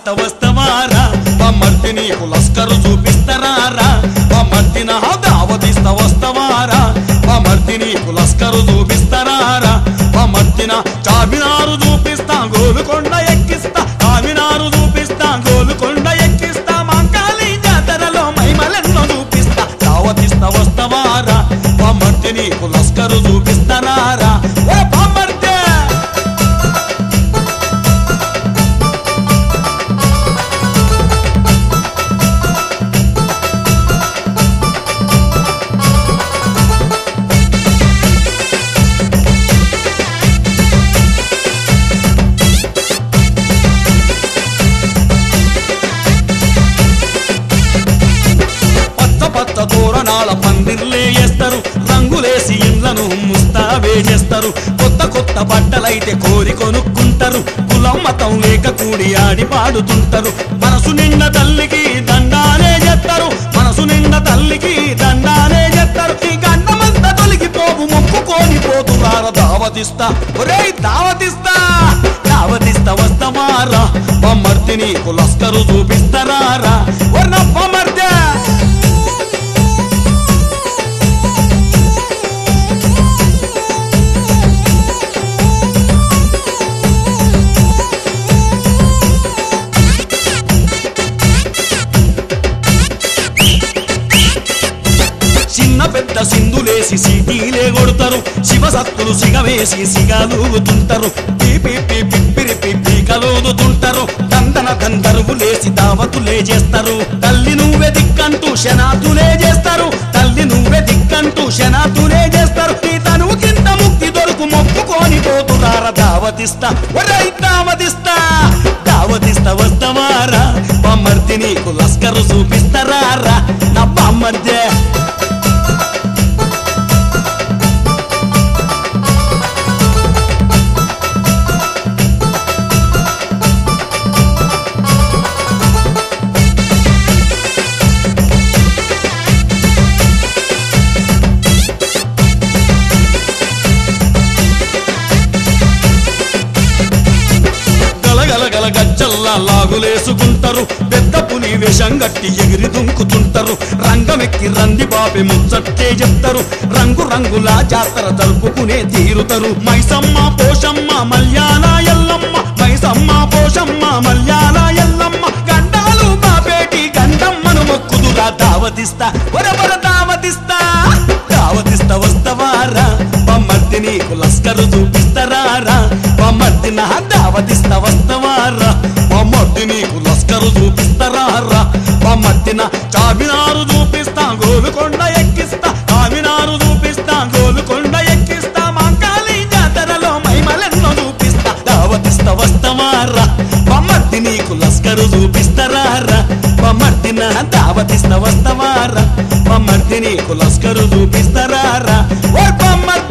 దావతిస్త వస్తవారా బమ్మర్తి నీకు లస్కరు చూపిస్తరారా బమ్మర్తిన దావతిస్త వస్తవారా బమ్మర్తి నీకు లస్కరు చూపిస్తరారా బమ్మర్తిన చాబినారు చూపిస్తా గోలుకొండ ఎక్కిస్తా చాబినారు చూపిస్తా గోలుకొండ ఎక్కిస్తా మంకాళి జాతరలో మైమలెన్నో చూపిస్తా దావతిస్త వస్తవారా బమ్మర్తి నీకు లస్కరు చూపిస్తరారా ఓ బమ్మర్తే పచ్చ పచ్చ తోరణాల పందిర్లే వేస్తారు రంగులేసి ఇండ్లను ముస్తాబే చేస్తారు కొత్త కొత్త బట్టలైతే కోరి కొనుక్కుంటారు కులం మతం లేక కూడి ఆడి పాడుతుంటారు మనసు నిండా తల్లికి దండాలే చేస్తారు మనసు నిండా తల్లికి దండాలే చేస్తారు ఈ గండమంతా తొలగిపోవు మొక్కుకొని పోతున్నారు దావతిస్తా ఒరేయ్ దావతిస్తా దావతిస్తా వస్తమారా బొమ్మర్తి నీకు లస్కరు చూపిస్తారా వర్ణ బొమ్మర్తే చిన్న పెద్ద సింధులేసి సీటీలే కొడతారు శివసత్తులు సిగవేసి సిగాలూగుతుంటారు పీపీ పిప్పిరి పిప్పి కలూదుతుంటారు దందన గంధర్వులేసి దావతులే చేస్తారు తల్లి నువ్వే దిక్కంటూ శనాతులే చేస్తారు తల్లి నువ్వే దిక్కంటూ శనాతులే చేస్తారు నీ తనువు కింద ముక్తి దొరుకు మొక్కుకొని పోతురార దావతిస్తా ఒరై దావతిస్తా దావతిస్తా వస్తవారా బమ్మర్తి నీకు లస్కరు చూపిస్తారా నా బామ్మర్దే గలగల గల గజ్జల్లా లాగులేసుకుంటారు పెద్ద పులి వేషం గట్టి ఎగిరి దుంకుతుంటారు రంగమెక్కి రంది బాపి ముచ్చట్టే చెప్తారు రంగు రంగుల జాతర జరుపుకునే తీరుతారు మైసమ్మ పోషమ్మ మల్యాల ఎల్లమ్మ మైసమ్మ పోషమ్మ మల్యాల ఎల్లమ్మ గండాలు బాపేటి గండమ్మను మొక్కుదురా దావతిస్తా ఒరవర దావతిస్తా దావతిస్తా వస్తవారా బమ్మర్తి నీకు లస్కరు చూపిస్తారా బమ్మర్తి నా దావతిస్తా వస్తవారా బమ్మర్తి నీకు లస్కరు చూపిస్తారా బమ్మర్తిన చాబినారు చూపిస్తా గోలుకొండ ఎక్కిస్తా చాబినారు చూపిస్తా గోలుకొండ ఎక్కిస్తా మంకాళి జాతరలో మైమలెన్నో చూపిస్తా దావతిస్తా వస్తవారా బమ్మర్తి నీకు లస్కరు చూపిస్తారా బమ్మర్తిన దావతిస్తా వస్తవారా బమ్మర్తి నీకు లస్కరు చూపిస్తారా ఓ బమ్మర్తి